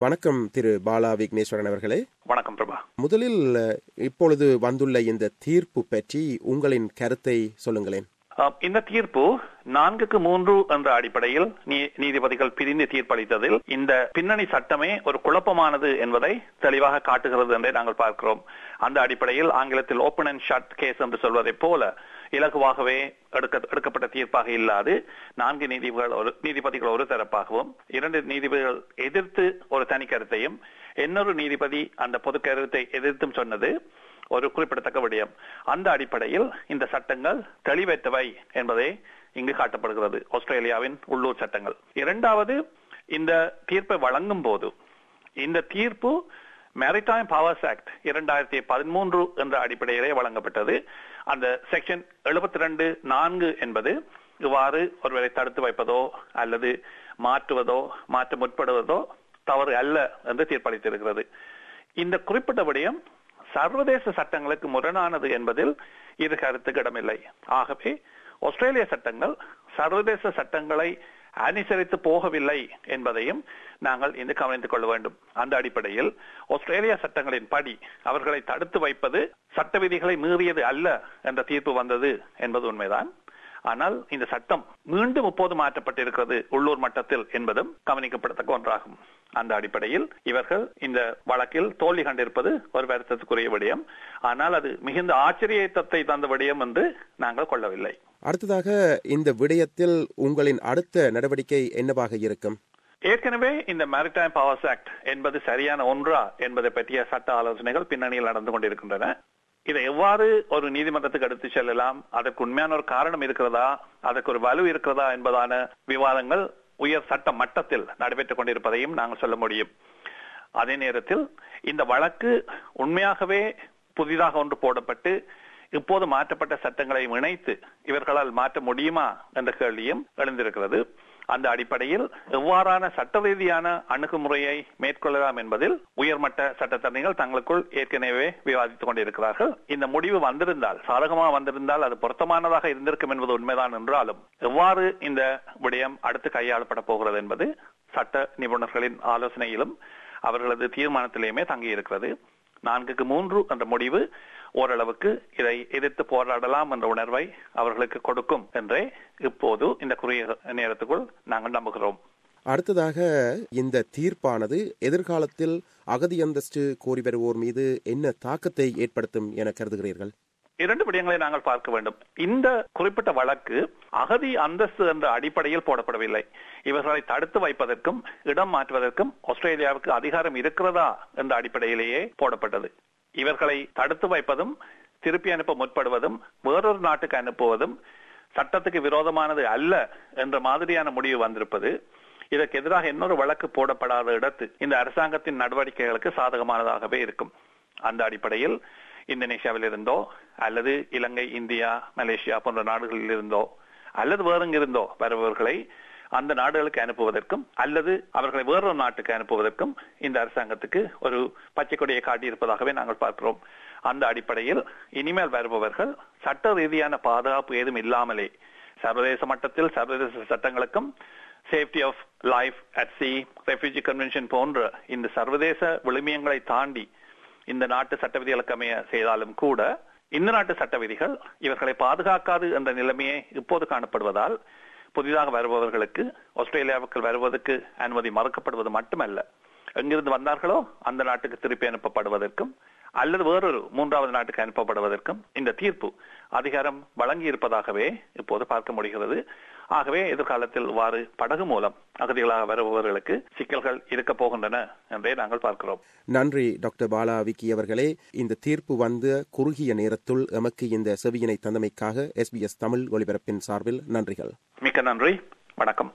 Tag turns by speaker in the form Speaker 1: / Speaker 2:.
Speaker 1: வணக்கம் திரு பாலா விக்னேஸ்வரன் அவர்களே
Speaker 2: வணக்கம் பிரபா
Speaker 1: முதலில் அஹ், இப்பொழுது வந்துள்ள இந்த தீர்ப்பு பற்றி உங்களின் கருத்தை சொல்லுங்களேன்
Speaker 2: ஆம், இந்த தீர்ப்பு நான்குக்கு மூன்று என்ற அடிப்படையில் நீ- நீதிபதிகள் பிரிந்து தீர்ப்பளித்ததில் இந்த பின்னணி சட்டமே ஒரு குழப்பமானது என்பதை தெளிவாக காட்டுகிறது என்றே நாங்கள் பார்க்கிறோம் அந்த அடிப்படையில் ஆங்கிலத்தில் ஓப்பன் அண்ட் ஷட் கேஸ் என்று சொல்வதைப் போல இலகுவாகவே எடுக்க எடுக்கப்பட்ட தீர்ப்பாக இல்லாது நான்கு நீதிபதிகள் ஒரு நீதிபதிகள் ஒரு தரப்பாகவும் இரண்டு நீதிபதிகள் எதிர்த்து ஒரு தனி கருத்தையும் இன்னொரு நீதிபதி அந்த பொது கருத்தை எதிர்த்தும் சொன்னது ஒரு குறிப்பிடத்தக்க விடயம் அந்த அடிப்படையில் இந்த சட்டங்கள் தெளிவற்றவை என்பதை இங்கு காட்டப்படுகிறது ஆஸ்திரேலியாவின் உள்ளூர் சட்டங்கள் இரண்டாவது இந்த தீர்ப்பை வழங்கும் போது இந்த தீர்ப்பு மேரிடைம் பவர்ஸ் ஆக்ட் இரண்டாயிரத்தி பதிமூன்று என்ற அடிப்படையிலே வழங்கப்பட்டது அந்த செக்ஷன் எழுபத்தி ரெண்டு நான்கு என்பது இவ்வாறு ஒருவரை தடுத்து வைப்பதோ அல்லது மாற்றுவதோ மாற்ற முற்படுவதோ தவறு அல்ல என்று தீர்ப்பளித்திருக்கிறது இந்த குறிப்பிட்ட விடயம் சர்வதேச சட்டங்களுக்கு முரணானது என்பதில் இரு கருத்துக்கு இடமில்லை ஆகவே ஆஸ்திரேலிய சட்டங்கள் சர்வதேச சட்டங்களை அனுசரித்து போகவில்லை என்பதையும் நாங்கள் இன்று கவனித்துக் கொள்ள வேண்டும் அந்த அடிப்படையில் ஆஸ்திரேலிய சட்டங்களின் படி அவர்களை தடுத்து வைப்பது சட்ட விதிகளை மீறியது அல்ல என்ற தீர்ப்பு வந்தது என்பது உண்மைதான் ஆனால் இந்த சட்டம் மீண்டும் இப்போது மாற்றப்பட்டிருக்கிறது உள்ளூர் மட்டத்தில் என்பதும் கவனிக்கப்படத்தக்க ஒன்றாகும் அந்த அடிப்படையில் இவர்கள் இந்த வழக்கில் தோல்வி கண்டிருப்பது ஒரு வருத்தத்துக்குரிய விடயம் ஆனால் அது மிகுந்த ஆச்சரியத்தை தந்த விடயம் என்று நாங்கள் கொள்ளவில்லை
Speaker 1: அடுத்ததாக இந்த விடயத்தில் உங்களின் அடுத்த நடவடிக்கை என்னவாக இருக்கும்
Speaker 2: ஏற்கனவே இந்த மேரிடைம் பவர்ஸ் ஆக்ட் என்பது சரியான ஒன்றா என்பதை பற்றிய சட்ட ஆலோசனைகள் பின்னணியில் நடந்து கொண்டிருக்கின்றன இதை எவ்வாறு ஒரு நீதிமன்றத்துக்கு எடுத்து செல்லலாம் அதற்கு உண்மையான ஒரு காரணம் இருக்கிறதா அதற்கு ஒரு வலு இருக்கிறதா என்பதான விவாதங்கள் உயர் சட்ட மட்டத்தில் நடைபெற்றுக் கொண்டிருப்பதையும் நாங்கள் சொல்ல முடியும் அதே நேரத்தில் இந்த வழக்கு உண்மையாகவே புதிதாக ஒன்று போடப்பட்டு இப்போது மாற்றப்பட்ட சட்டங்களை இணைத்து இவர்களால் மாற்ற முடியுமா என்ற கேள்வியும் எழுந்திருக்கிறது அந்த அடிப்படையில் எவ்வாறான சட்ட ரீதியான அணுகுமுறையை மேற்கொள்ளலாம் என்பதில் உயர்மட்ட சட்டத்தரணிகள் தங்களுக்குள் ஏற்கனவே விவாதித்துக் கொண்டிருக்கிறார்கள் இந்த முடிவு வந்திருந்தால் சாதகமாக வந்திருந்தால் அது பொருத்தமானதாக இருந்திருக்கும் என்பது உண்மைதான் என்றாலும் எவ்வாறு இந்த விடயம் அடுத்து கையாளப்பட போகிறது என்பது சட்ட நிபுணர்களின் ஆலோசனையிலும் அவர்களது தீர்மானத்திலேயுமே தங்கியிருக்கிறது நான்குக்கு மூன்று என்ற முடிவு ஓரளவுக்கு இதை எதிர்த்து போராடலாம் என்ற உணர்வை அவர்களுக்கு கொடுக்கும் என்றே இப்போது இந்த குறுகிய நேரத்துக்குள் நாங்கள் நம்புகிறோம்
Speaker 1: அடுத்ததாக இந்த தீர்ப்பானது எதிர்காலத்தில் அகதி அந்தஸ்து கோரி வருவோர் மீது என்ன தாக்கத்தை ஏற்படுத்தும் என கருதுகிறீர்கள்
Speaker 2: இரண்டு விடயங்களை நாங்கள் பார்க்க வேண்டும் இந்த குறிப்பிட்ட வழக்கு அகதி அந்தஸ்து என்ற அடிப்படையில் போடப்படவில்லை இவர்களை தடுத்து வைப்பதற்கும் இடம் மாற்றுவதற்கும் ஆஸ்திரேலியாவுக்கு அதிகாரம் இருக்கிறதா என்ற அடிப்படையிலேயே போடப்பட்டது இவர்களை தடுத்து வைப்பதும் திருப்பி அனுப்ப முற்படுவதும் வேறொரு நாட்டுக்கு அனுப்புவதும் சட்டத்துக்கு விரோதமானது அல்ல என்ற மாதிரியான முடிவு வந்திருப்பது இதற்கு எதிராக இன்னொரு வழக்கு போடப்படாத இடத்து இந்த அரசாங்கத்தின் நடவடிக்கைகளுக்கு சாதகமானதாகவே இருக்கும் அந்த அடிப்படையில் இந்தோனேஷியாவில் இருந்தோ அல்லது இலங்கை இந்தியா மலேசியா போன்ற நாடுகளில் இருந்தோ அல்லது வேறெங்கிருந்தோ வருபவர்களை அந்த நாடுகளுக்கு அனுப்புவதற்கும் அல்லது அவர்களை வேறொரு நாட்டுக்கு அனுப்புவதற்கும் இந்த அரசாங்கத்துக்கு ஒரு பச்சை கொடியை காட்டியிருப்பதாகவே நாங்கள் பார்க்கிறோம் அந்த அடிப்படையில் இனிமேல் வருபவர்கள் சட்ட ரீதியான பாதுகாப்பு ஏதும் இல்லாமலே சர்வதேச மட்டத்தில் சர்வதேச சட்டங்களுக்கும் safety of life at sea refugee convention போன்ற இந்த சர்வதேச விழுமியங்களை தாண்டி இந்த நாட்டு சட்ட விதிகளுக்கு அமைய செய்தாலும் கூட இந்த நாட்டு சட்ட விதிகள் இவர்களை பாதுகாக்காது என்ற நிலைமையே இப்போது காணப்படுவதால் புதிதாக வருபவர்களுக்கு ஆஸ்திரேலியாவுக்கு வருவதற்கு அனுமதி மறுக்கப்படுவது மட்டுமல்ல எங்கிருந்து வந்தார்களோ அந்த நாட்டுக்கு திருப்பி அனுப்பப்படுவதற்கும் அல்லது வேறொரு மூன்றாவது நாட்டுக்கு அனுப்பப்படுவதற்கும் இந்த தீர்ப்பு அதிகாரம் வழங்கி இருப்பதாகவே இப்போது பார்க்க முடிகிறது ஆகவே எதிர்காலத்தில் இவ்வாறு படகு மூலம் அகதிகளாக வருபவர்களுக்கு சிக்கல்கள் இருக்க போகின்றன என்றே நாங்கள் பார்க்கிறோம்
Speaker 1: நன்றி டாக்டர் பாலா விக்கி அவர்களே இந்த தீர்ப்பு வந்த குறுகிய நேரத்துள் எமக்கு இந்த செவியினை தந்தமைக்காக எஸ்பிஎஸ் தமிழ் ஒலிபரப்பின் சார்பில் நன்றிகள்
Speaker 2: மிக்க நன்றி வணக்கம்